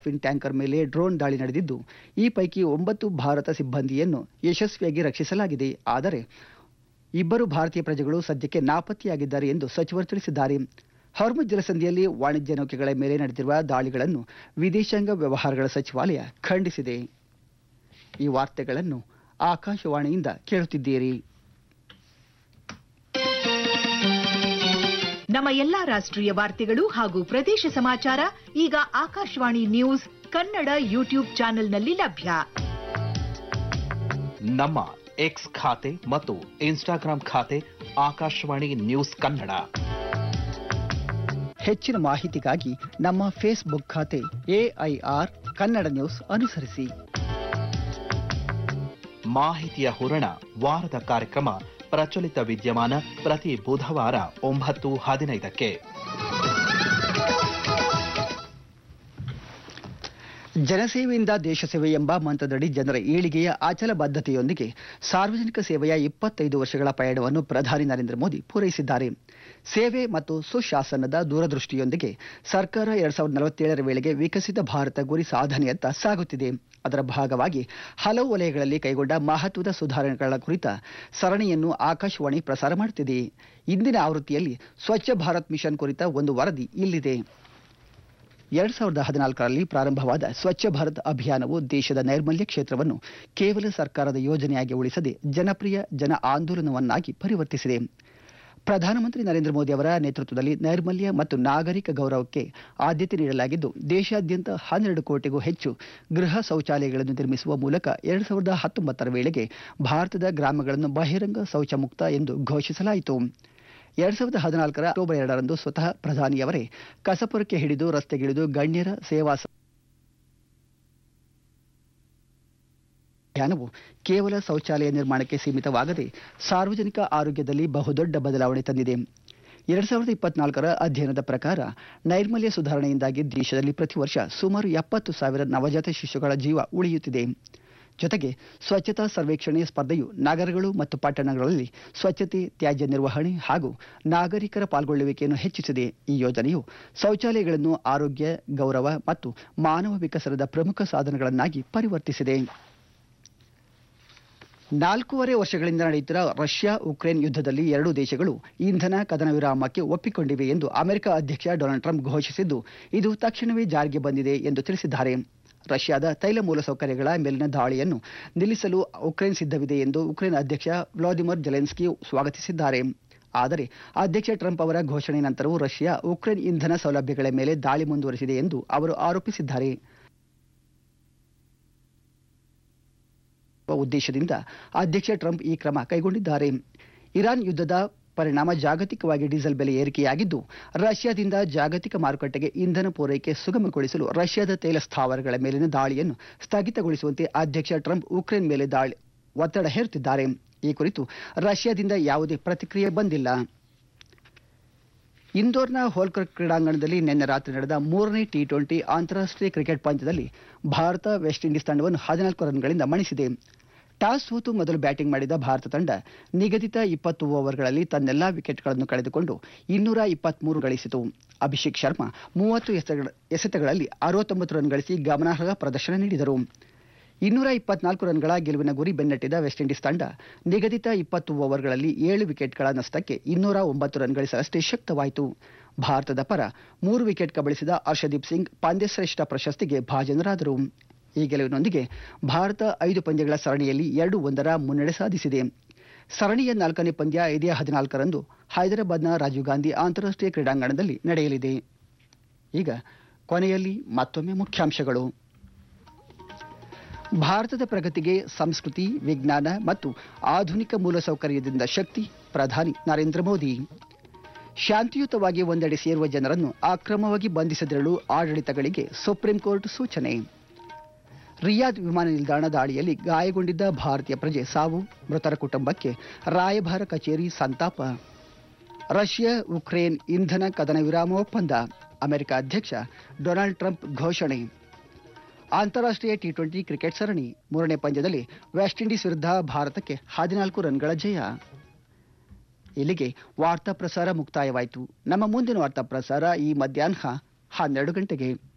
twin tanker ಮೇಲೆ drone ದಾಳಿ ನಡೆದಿದ್ದು ಈ ಪೈಕಿ ಒಂಬತ್ತು ಭಾರತ ಸಿಬ್ಬಂದಿಯನ್ನು ಯಶಸ್ವಿಯಾಗಿ ರಕ್ಷಿಸಲಾಗಿದೆ ಆದರೆ ಇಬ್ಬರು ಭಾರತೀಯ ಪ್ರಜೆಗಳು ಸದ್ಯಕ್ಕೆ ನಾಪತ್ತೆಯಾಗಿದ್ದಾರೆ ಎಂದು ಸಚಿವರು ತಿಳಿಸಿದ್ದಾರೆ ಹಾರ್ಮುಜ್ ಜಲಸಂಧಿಯಲ್ಲಿ ವಾಣಿಜ್ಯ ನೌಕೆಗಳ ಮೇಲೆ ನಡೆದಿರುವ ದಾಳಿಗಳನ್ನು ವಿದೇಶಾಂಗ ವ್ಯವಹಾರಗಳ ಸಚಿವಾಲಯ ಖಂಡಿಸಿದೆ ಈ ವಾರ್ತೆಗಳನ್ನು ಆಕಾಶವಾಣಿಯಿಂದ ಕೇಳುತ್ತಿದ್ದೀರಿ ನಮ್ಮ ಎಲ್ಲಾ ರಾಷ್ಟ್ರೀಯ ವಾರ್ತೆಗಳು ಹಾಗೂ ಪ್ರದೇಶ ಸಮಾಚಾರ ಈಗ ಆಕಾಶವಾಣಿ ನ್ಯೂಸ್ ಕನ್ನಡ ಯೂಟ್ಯೂಬ್ ಚಾನೆಲ್ನಲ್ಲಿ ಲಭ್ಯ ನಮ್ಮ ಎಕ್ಸ್ ಖಾತೆ ಮತ್ತು ಇನ್ಸ್ಟಾಗ್ರಾಂ ಖಾತೆ ಆಕಾಶವಾಣಿ ನ್ಯೂಸ್ ಕನ್ನಡ ಹೆಚ್ಚಿನ ಮಾಹಿತಿಗಾಗಿ ನಮ್ಮ ಫೇಸ್ಬುಕ್ ಖಾತೆ ಎಐಆರ್ ಕನ್ನಡ ನ್ಯೂಸ್ ಅನುಸರಿಸಿ ಮಾಹಿತಿಯ ಹೂರಣ ವಾರದ ಕಾರ್ಯಕ್ರಮ ಪ್ರಚಲಿತ ವಿದ್ಯಮಾನ ಪ್ರತಿ ಬುಧವಾರ ಒಂಬತ್ತು ಹದಿನೈದಕ್ಕೆ ಜನಸೇವೆಯಿಂದ ದೇಶ ಸೇವೆ ಎಂಬ ಮಂತ್ರದಡಿ ಜನರ ಏಳಿಗೆಯ ಅಚಲ ಬದ್ಧತೆಯೊಂದಿಗೆ ಸಾರ್ವಜನಿಕ ಸೇವೆಯ ಇಪ್ಪತ್ತೈದು ವರ್ಷಗಳ ಪಯಣವನ್ನು ಪ್ರಧಾನಿ ನರೇಂದ್ರ ಮೋದಿ ಪೂರೈಸಿದ್ದಾರೆ ಸೇವೆ ಮತ್ತು ಸುಶಾಸನದ ದೂರದೃಷ್ಟಿಯೊಂದಿಗೆ ಸರ್ಕಾರ ಎರಡ್ ಸಾವಿರದ ನಲವತ್ತೇಳರ ವೇಳೆಗೆ ವಿಕಸಿತ ಭಾರತ ಗುರಿ ಸಾಧನೆಯತ್ತ ಸಾಗುತ್ತಿದೆ ಅದರ ಭಾಗವಾಗಿ ಹಲವು ವಲಯಗಳಲ್ಲಿ ಕೈಗೊಂಡ ಮಹತ್ವದ ಸುಧಾರಣೆಗಳ ಕುರಿತ ಸರಣಿಯನ್ನು ಆಕಾಶವಾಣಿ ಪ್ರಸಾರ ಮಾಡುತ್ತಿದೆ ಇಂದಿನ ಆವೃತ್ತಿಯಲ್ಲಿ ಸ್ವಚ್ಛ ಭಾರತ್ ಮಿಷನ್ ಕುರಿತ ಒಂದು ವರದಿ ಇಲ್ಲಿದೆ ಎರಡ್ ಸಾವಿರದ ಹದಿನಾಲ್ಕರಲ್ಲಿ ಪ್ರಾರಂಭವಾದ ಸ್ವಚ್ಛ ಭಾರತ್ ಅಭಿಯಾನವು ದೇಶದ ನೈರ್ಮಲ್ಯ ಕ್ಷೇತ್ರವನ್ನು ಕೇವಲ ಸರ್ಕಾರದ ಯೋಜನೆಯಾಗಿ ಉಳಿಸದೆ ಜನಪ್ರಿಯ ಜನ ಆಂದೋಲನವನ್ನಾಗಿ ಪರಿವರ್ತಿಸಿದೆ ಪ್ರಧಾನಮಂತ್ರಿ ನರೇಂದ್ರ ಮೋದಿ ಅವರ ನೇತೃತ್ವದಲ್ಲಿ ನೈರ್ಮಲ್ಯ ಮತ್ತು ನಾಗರಿಕ ಗೌರವಕ್ಕೆ ಆದ್ಯತೆ ನೀಡಲಾಗಿದ್ದು ದೇಶಾದ್ಯಂತ ಹನ್ನೆರಡು ಕೋಟಿಗೂ ಹೆಚ್ಚು ಗೃಹ ಶೌಚಾಲಯಗಳನ್ನು ನಿರ್ಮಿಸುವ ಮೂಲಕ ಎರಡ್ ಸಾವಿರದ ಹತ್ತೊಂಬತ್ತರ ವೇಳೆಗೆ ಭಾರತದ ಗ್ರಾಮಗಳನ್ನು ಬಹಿರಂಗ ಶೌಚ ಮುಕ್ತ ಎಂದು ಘೋಷಿಸಲಾಯಿತು ಎರಡ್ ಸಾವಿರದ ಹದಿನಾಲ್ಕರ ಅಕ್ಟೋಬರ್ ಎರಡರಂದು ಸ್ವತಃ ಪ್ರಧಾನಿಯವರೇ ಕಸಪುರಕ್ಕೆ ಹಿಡಿದು ರಸ್ತೆಗಿಳಿದು ಗಣ್ಯರ ಸೇವಾ ಸ- ಅಭಿಯಾನವು ಕೇವಲ ಶೌಚಾಲಯ ನಿರ್ಮಾಣಕ್ಕೆ ಸೀಮಿತವಾಗದೆ ಸಾರ್ವಜನಿಕ ಆರೋಗ್ಯದಲ್ಲಿ ಬಹುದೊಡ್ಡ ಬದಲಾವಣೆ ತಂದಿದೆ ಎರಡ್ ಸಾವಿರದ ಇಪ್ಪತ್ನಾಲ್ಕರ ಅಧ್ಯಯನದ ಪ್ರಕಾರ ನೈರ್ಮಲ್ಯ ಸುಧಾರಣೆಯಿಂದಾಗಿ ದೇಶದಲ್ಲಿ ಪ್ರತಿ ವರ್ಷ ಸುಮಾರು ಎಪ್ಪತ್ತು ಸಾವಿರ ನವಜಾತ ಶಿಶುಗಳ ಜೀವ ಉಳಿಯುತ್ತಿದೆ ಜೊತೆಗೆ ಸ್ವಚ್ಛತಾ ಸರ್ವೇಕ್ಷಣೆ ಸ್ಪರ್ಧೆಯು ನಗರಗಳು ಮತ್ತು ಪಟ್ಟಣಗಳಲ್ಲಿ ಸ್ವಚ್ಛತೆ ತ್ಯಾಜ್ಯ ನಿರ್ವಹಣೆ ಹಾಗೂ ನಾಗರಿಕರ ಪಾಲ್ಗೊಳ್ಳುವಿಕೆಯನ್ನು ಹೆಚ್ಚಿಸಿದೆ ಈ ಯೋಜನೆಯು ಶೌಚಾಲಯಗಳನ್ನು ಆರೋಗ್ಯ ಗೌರವ ಮತ್ತು ಮಾನವ ವಿಕಸನದ ಪ್ರಮುಖ ಸಾಧನಗಳನ್ನಾಗಿ ಪರಿವರ್ತಿಸಿದೆ ನಾಲ್ಕೂವರೆ ವರ್ಷಗಳಿಂದ ನಡೆಯುತ್ತಿರುವ ರಷ್ಯಾ ಉಕ್ರೇನ್ ಯುದ್ಧದಲ್ಲಿ ಎರಡೂ ದೇಶಗಳು ಇಂಧನ ಕದನ ವಿರಾಮಕ್ಕೆ ಒಪ್ಪಿಕೊಂಡಿವೆ ಎಂದು ಅಮೆರಿಕ ಅಧ್ಯಕ್ಷ ಡೊನಾಲ್ಡ್ ಟ್ರಂಪ್ ಘೋಷಿಸಿದ್ದು ಇದು ತಕ್ಷಣವೇ ಜಾರಿಗೆ ಬಂದಿದೆ ಎಂದು ತಿಳಿಸಿದ್ದಾರೆ ರಷ್ಯಾದ ತೈಲ ಮೂಲಸೌಕರ್ಯಗಳ ಮೇಲಿನ ದಾಳಿಯನ್ನು ನಿಲ್ಲಿಸಲು ಉಕ್ರೇನ್ ಸಿದ್ಧವಿದೆ ಎಂದು ಉಕ್ರೇನ್ ಅಧ್ಯಕ್ಷ ವ್ಲಾದಿಮಿರ್ ಜೆಲೆನ್ಸ್ಕಿ ಸ್ವಾಗತಿಸಿದ್ದಾರೆ ಆದರೆ ಅಧ್ಯಕ್ಷ ಟ್ರಂಪ್ ಅವರ ಘೋಷಣೆ ನಂತರವೂ ರಷ್ಯಾ ಉಕ್ರೇನ್ ಇಂಧನ ಸೌಲಭ್ಯಗಳ ಮೇಲೆ ದಾಳಿ ಮುಂದುವರೆಸಿದೆ ಎಂದು ಅವರು ಆರೋಪಿಸಿದ್ದಾರೆ ಉದ್ದೇಶದಿಂದ ಅಧ್ಯಕ್ಷ ಟ್ರಂಪ್ ಈ ಕ್ರಮ ಕೈಗೊಂಡಿದ್ದಾರೆ ಇರಾನ್ ಯುದ್ಧದ ಪರಿಣಾಮ ಜಾಗತಿಕವಾಗಿ ಡೀಸೆಲ್ ಬೆಲೆ ಏರಿಕೆಯಾಗಿದ್ದು ರಷ್ಯಾದಿಂದ ಜಾಗತಿಕ ಮಾರುಕಟ್ಟೆಗೆ ಇಂಧನ ಪೂರೈಕೆ ಸುಗಮಗೊಳಿಸಲು ರಷ್ಯಾದ ತೈಲ ಸ್ಥಾವರಗಳ ಮೇಲಿನ ದಾಳಿಯನ್ನು ಸ್ಥಗಿತಗೊಳಿಸುವಂತೆ ಅಧ್ಯಕ್ಷ ಟ್ರಂಪ್ ಉಕ್ರೇನ್ ಮೇಲೆ ದಾಳಿ ಒತ್ತಡ ಹೇರುತ್ತಿದ್ದಾರೆ ಈ ಕುರಿತು ರಷ್ಯಾದಿಂದ ಯಾವುದೇ ಪ್ರತಿಕ್ರಿಯೆ ಬಂದಿಲ್ಲ ಇಂದೋರ್ನ ಹೋಲ್ಕರ್ ಕ್ರೀಡಾಂಗಣದಲ್ಲಿ ನಿನ್ನೆ ರಾತ್ರಿ ನಡೆದ ಮೂರನೇ ಟಿ ಟ್ವೆಂಟಿ ಅಂತಾರಾಷ್ಟ್ರೀಯ ಕ್ರಿಕೆಟ್ ಪಂದ್ಯದಲ್ಲಿ ಭಾರತ ವೆಸ್ಟ್ ಇಂಡೀಸ್ ತಂಡವನ್ನು ಹದಿನಾಲ್ಕು ರನ್ಗಳಿಂದ ಮಣಿಸಿದೆ ಟಾಸ್ ಸೋತು ಮೊದಲು ಬ್ಯಾಟಿಂಗ್ ಮಾಡಿದ ಭಾರತ ತಂಡ ನಿಗದಿತ ಇಪ್ಪತ್ತು ಓವರ್ಗಳಲ್ಲಿ ತನ್ನೆಲ್ಲಾ ವಿಕೆಟ್ಗಳನ್ನು ಕಳೆದುಕೊಂಡು ಇನ್ನೂರ ಇಪ್ಪತ್ಮೂರು ಗಳಿಸಿತು ಅಭಿಷೇಕ್ ಶರ್ಮಾ ಮೂವತ್ತು ಎಸೆತಗಳ- ಎಸೆತಗಳಲ್ಲಿ ಅರವತ್ತೊಂಬತ್ತು ರನ್ ಗಳಿಸಿ ಗಮನಾರ್ಹ ಪ್ರದರ್ಶನ ನೀಡಿದರು ಇನ್ನೂರ ಇಪ್ಪತ್ನಾಲ್ಕು ರನ್ಗಳ ಗೆಲುವಿನ ಗುರಿ ಬೆನ್ನಟ್ಟಿದ ವೆಸ್ಟ್ ಇಂಡೀಸ್ ತಂಡ ನಿಗದಿತ ಇಪ್ಪತ್ತು ಓವರ್ಗಳಲ್ಲಿ ಏಳು ವಿಕೆಟ್ಗಳ ನಷ್ಟಕ್ಕೆ ಇನ್ನೂರ ಒಂಬತ್ತು ರನ್ ಗಳಿಸಲಷ್ಟೇ ಶಕ್ತವಾಯಿತು ಭಾರತದ ಪರ ಮೂರು ವಿಕೆಟ್ ಕಬಳಿಸಿದ ಹರ್ಷದೀಪ್ ಸಿಂಗ್ ಪಂದ್ಯಶ್ರೇಷ್ಠ ಪ್ರಶಸ್ತಿಗೆ ಭಾಜನರಾದರು ಈ ಗೆಲುವಿನೊಂದಿಗೆ ಭಾರತ ಐದು ಪಂದ್ಯಗಳ ಸರಣಿಯಲ್ಲಿ ಎರಡು ಒಂದರ ಮುನ್ನಡೆ ಸಾಧಿಸಿದೆ ಸರಣಿಯ ನಾಲ್ಕನೇ ಪಂದ್ಯ ಇದೇ ಹದಿನಾಲ್ಕರಂದು ಹೈದರಾಬಾದ್ನ ರಾಜೀವ್ ಗಾಂಧಿ ಅಂತಾರಾಷ್ಟ್ರೀಯ ಕ್ರೀಡಾಂಗಣದಲ್ಲಿ ನಡೆಯಲಿದೆ ಈಗ ಕೊನೆಯಲ್ಲಿ ಮತ್ತೊಮ್ಮೆ ಮುಖ್ಯಾಂಶಗಳು ಭಾರತದ ಪ್ರಗತಿಗೆ ಸಂಸ್ಕೃತಿ ವಿಜ್ಞಾನ ಮತ್ತು ಆಧುನಿಕ ಮೂಲಸೌಕರ್ಯದಿಂದ ಶಕ್ತಿ ಪ್ರಧಾನಿ ನರೇಂದ್ರ ಮೋದಿ ಶಾಂತಿಯುತವಾಗಿ ಒಂದೆಡೆ ಸೇರುವ ಜನರನ್ನು ಅಕ್ರಮವಾಗಿ ಬಂಧಿಸದಿರಲು ಆಡಳಿತಗಳಿಗೆ ಸುಪ್ರೀಂ ಕೋರ್ಟ್ ಸೂಚನೆ ರಿಯಾದ್ ವಿಮಾನ ನಿಲ್ದಾಣ ದಾಳಿಯಲ್ಲಿ ಗಾಯಗೊಂಡಿದ್ದ ಭಾರತೀಯ ಪ್ರಜೆ ಸಾವು ಮೃತರ ಕುಟುಂಬಕ್ಕೆ ರಾಯಭಾರ ಕಚೇರಿ ಸಂತಾಪ ರಷ್ಯಾ ಉಕ್ರೇನ್ ಇಂಧನ ಕದನ ವಿರಾಮ ಒಪ್ಪಂದ ಅಮೆರಿಕ ಅಧ್ಯಕ್ಷ ಡೊನಾಲ್ಡ್ ಟ್ರಂಪ್ ಘೋಷಣೆ ಅಂತಾರಾಷ್ಟ್ರೀಯ ಟಿ ಟ್ವೆಂಟಿ ಕ್ರಿಕೆಟ್ ಸರಣಿ ಮೂರನೇ ಪಂದ್ಯದಲ್ಲಿ ವೆಸ್ಟ್ ಇಂಡೀಸ್ ವಿರುದ್ಧ ಭಾರತಕ್ಕೆ ಹದಿನಾಲ್ಕು ರನ್ಗಳ ಜಯ ಇಲ್ಲಿಗೆ ವಾರ್ತಾ ಪ್ರಸಾರ ಮುಕ್ತಾಯವಾಯಿತು ನಮ್ಮ ಮುಂದಿನ ವಾರ್ತಾ ಪ್ರಸಾರ ಈ ಮಧ್ಯಾಹ್ನ ಹನ್ನೆರಡು ಗಂಟೆಗೆ